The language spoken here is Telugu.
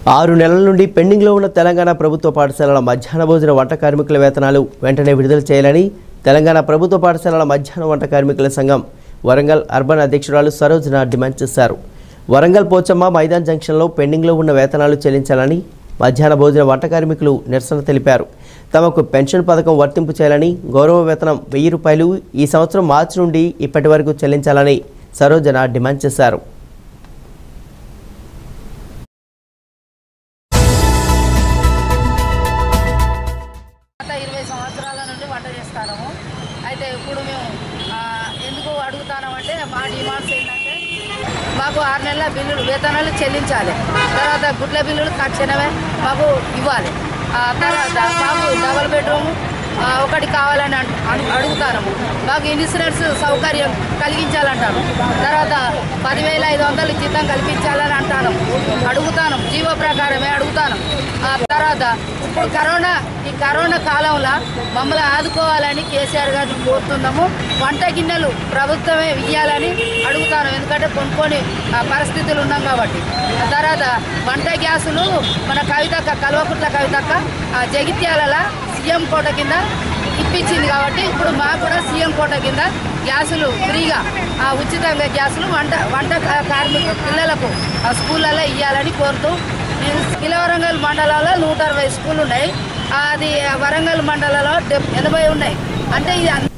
ఆరు నెలల నుండి పెండింగ్లో ఉన్న తెలంగాణ ప్రభుత్వ పాఠశాలల మధ్యాహ్న భోజన వంట కార్మికుల వేతనాలు వెంటనే విడుదల చేయాలని తెలంగాణ ప్రభుత్వ పాఠశాలల మధ్యాహ్న వంట కార్మికుల సంఘం వరంగల్ అర్బన్ అధ్యక్షురాలు సరోజన డిమాండ్ చేశారు వరంగల్ పోచమ్మ మైదాన్ జంక్షన్లో పెండింగ్లో ఉన్న వేతనాలు చెల్లించాలని మధ్యాహ్న భోజన వంట కార్మికులు నిరసన తెలిపారు తమకు పెన్షన్ పథకం వర్తింపు చేయాలని గౌరవ వేతనం వెయ్యి రూపాయలు ఈ సంవత్సరం మార్చి నుండి ఇప్పటి వరకు చెల్లించాలని సరోజన డిమాండ్ చేశారు గత ఇరవై సంవత్సరాల నుండి వంట చేస్తాము అయితే ఇప్పుడు మేము ఆ, ఎందుకు అడుగుతామంటే మా డిమాండ్స్ ఏంటంటే మాకు ఆరు నెలల బిల్లులు వేతనాలు చెల్లించాలి తర్వాత గుడ్ల బిల్లులు తక్షణమే మాకు ఇవ్వాలి ఆ తర్వాత మాకు డబల్ బెడ్రూమ్ ఆ, ఒకటి కావాలని అన్- అన్- అడుగుతాను మాకు ఇన్సూరెన్స్ సౌకర్యం కలిగించాలంటాను తర్వాత పదివేల ఐదు వందలు జీతం కల్పించాలని అంటాను అడుగుతాను జీవో ప్రకారమే అడుగుతాను ఆ తర్వాత ఇప్పుడు కరోనా ఈ కరోనా కాలంలో మమ్మల్ని ఆదుకోవాలని కేసీఆర్ గారిని కోరుతున్నాము వంట గిన్నెలు ప్రభుత్వమే ఇవ్వాలని అడుగుతాను ఎందుకంటే కొనుక్కొని ఆ పరిస్థితులు ఉన్నాం కాబట్టి ఆ తర్వాత వంట గ్యాసులు మన కవితక్క కల్వకుట్ల కవితక్క ఆ జగిత్యాల సీఎం కోట కింద ఇప్పించింది కాబట్టి ఇప్పుడు మాకు కూడా సీఎం కోట కింద గ్యాసులు ఫ్రీగా ఆ ఉచితంగా గ్యాసులు వంట వంట కా- కార్మిక పిల్లలకు ఆ స్కూళ్ళల్లో ఇవ్వాలని కోరుతూ నేను కిల వరంగల్ మండలంలో నూట అరవై స్కూళ్ళు ఉన్నాయి అది వరంగల్ మండలంలో డెబ్ ఎనభై ఉన్నాయి అంటే ఇది